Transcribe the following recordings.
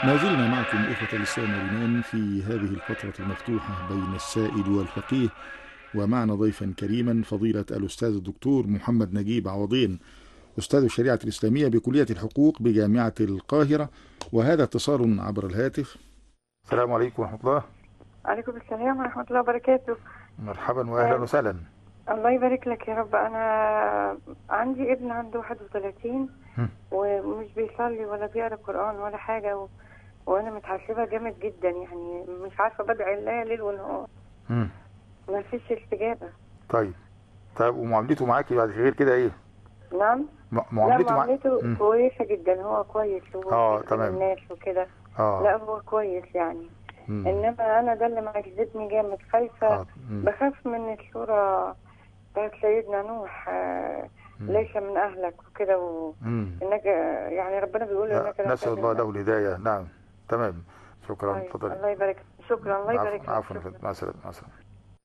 ما زلنا معكم إخوة الإسلام والإيمان في هذه الفترة المفتوحة بين السائل والفقيه ومعنا ضيفا كريما فضيلة الأستاذ الدكتور محمد نجيب عوضين أستاذ الشريعة الإسلامية بكلية الحقوق بجامعة القاهرة وهذا اتصال عبر الهاتف السلام عليكم ورحمة الله عليكم السلام ورحمة الله وبركاته مرحبا وأهلا وسهلا الله يبارك لك يا رب أنا عندي ابن عنده 31 هم. ومش بيصلي ولا بيقرأ قرآن ولا حاجة و... وأنا متعصبة جامد جدا يعني مش عارفة بدعي الله ليل ونهار مم. ما فيش استجابة طيب طيب ومعاملته معاكي بعد غير كده إيه؟ نعم م- لا معاملته مع... معاملته مم. كويسة جدا هو كويس هو آه، بيخدم تمام. الناس وكده آه لا هو كويس يعني مم. إنما أنا ده اللي معجزتني جامد خايفة آه. مم. بخاف من الصورة بتاعت سيدنا نوح آه، مم. ليس من أهلك وكده و... مم. انك يعني ربنا بيقول لا، انك لا نسأل الله تهزم. له الهداية نعم تمام شكرا طيب، تفضل الله يبارك شكرا الله يبارك لك. عفوا شكراً. مع السلامة مع السلامة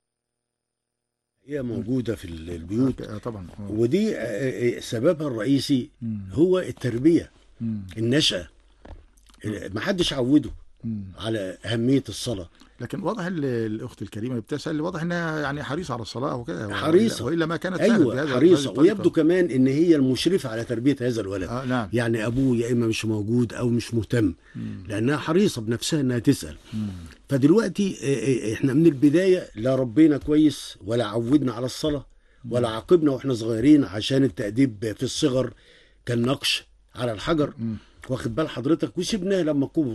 هي موجودة في البيوت آه، طبعا آه. ودي آه، آه، سببها الرئيسي مم. هو التربية مم. النشأة ما حدش عوده مم. على أهمية الصلاة لكن واضح ال- الاخت الكريمه اللي بتسال واضح انها يعني حريصه على الصلاه وكده حريصة. والا ما كانت سالت بهذا- أيوة بهذه حريصة الطريقة. ويبدو كمان إن هي المشرفة على تربية هذا الولد اه نعم يعني أبوه يا إما مش موجود أو مش مهتم مم. لأنها حريصة بنفسها إنها تسأل مم. فدلوقتي آه، آه، إحنا من البداية لا ربينا كويس ولا عودنا على الصلاة ولا عاقبنا وإحنا صغيرين عشان التأديب في الصغر كان نقش على الحجر مم. واخد بال حضرتك وسيبناه لما كبر